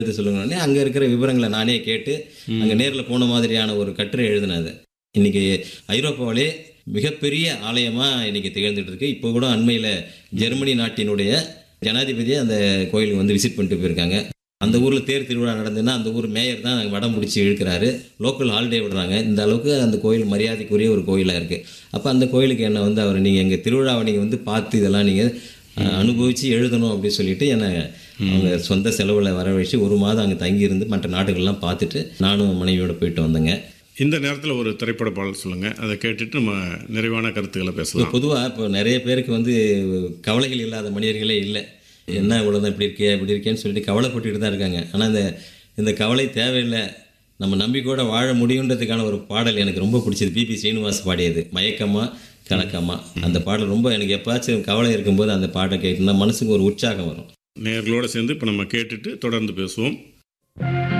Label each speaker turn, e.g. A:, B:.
A: இது சொல்லுங்கன்னே அங்கே இருக்கிற விவரங்களை நானே கேட்டு அங்கே நேரில் போன மாதிரியான ஒரு கட்டுரை எழுதினது இன்னைக்கு ஐரோப்பாவிலே மிகப்பெரிய ஆலயமாக இன்னைக்கு திகழ்ந்துட்டு இருக்கு இப்போ கூட அண்மையில் ஜெர்மனி நாட்டினுடைய ஜனாதிபதியே அந்த கோயிலுக்கு வந்து விசிட் பண்ணிட்டு போயிருக்காங்க அந்த ஊரில் தேர் திருவிழா நடந்ததுன்னா அந்த ஊர் மேயர் தான் வடம் முடிச்சு இழுக்கிறாரு லோக்கல் ஹாலிடே விடுறாங்க இந்த அளவுக்கு அந்த கோயில் மரியாதைக்குரிய ஒரு கோயிலாக இருக்குது அப்போ அந்த கோயிலுக்கு என்ன வந்து அவர் நீங்கள் எங்கள் திருவிழாவை நீங்கள் வந்து பார்த்து இதெல்லாம் நீங்கள் அனுபவித்து எழுதணும் அப்படின்னு சொல்லிட்டு என்னை அவங்க சொந்த செலவில் வரவழைச்சு ஒரு மாதம் அங்கே தங்கியிருந்து மற்ற நாடுகள்லாம் பார்த்துட்டு நானும் மனைவியோட போயிட்டு வந்தேங்க
B: இந்த நேரத்தில் ஒரு திரைப்பட பாடல் சொல்லுங்கள் அதை கேட்டுட்டு நம்ம நிறைவான கருத்துக்களை பேசலாம்
A: பொதுவாக இப்போ நிறைய பேருக்கு வந்து கவலைகள் இல்லாத மனிதர்களே இல்லை என்ன இவ்வளோதான் இப்படி இருக்கே இப்படி இருக்கேன்னு சொல்லிட்டு கவலைப்பட்டுட்டு தான் இருக்காங்க ஆனால் இந்த இந்த கவலை தேவையில்லை நம்ம நம்பிக்கையோட வாழ முடியுன்றதுக்கான ஒரு பாடல் எனக்கு ரொம்ப பிடிச்சது பிபி ஸ்ரீனிவாஸ் பாடியது மயக்கமா கலக்கமா அந்த பாடல் ரொம்ப எனக்கு எப்பாச்சும் கவலை இருக்கும்போது அந்த பாட்டை கேட்டோம்னா மனசுக்கு ஒரு உற்சாகம் வரும்
B: நேர்களோடு சேர்ந்து இப்போ நம்ம கேட்டுட்டு தொடர்ந்து பேசுவோம்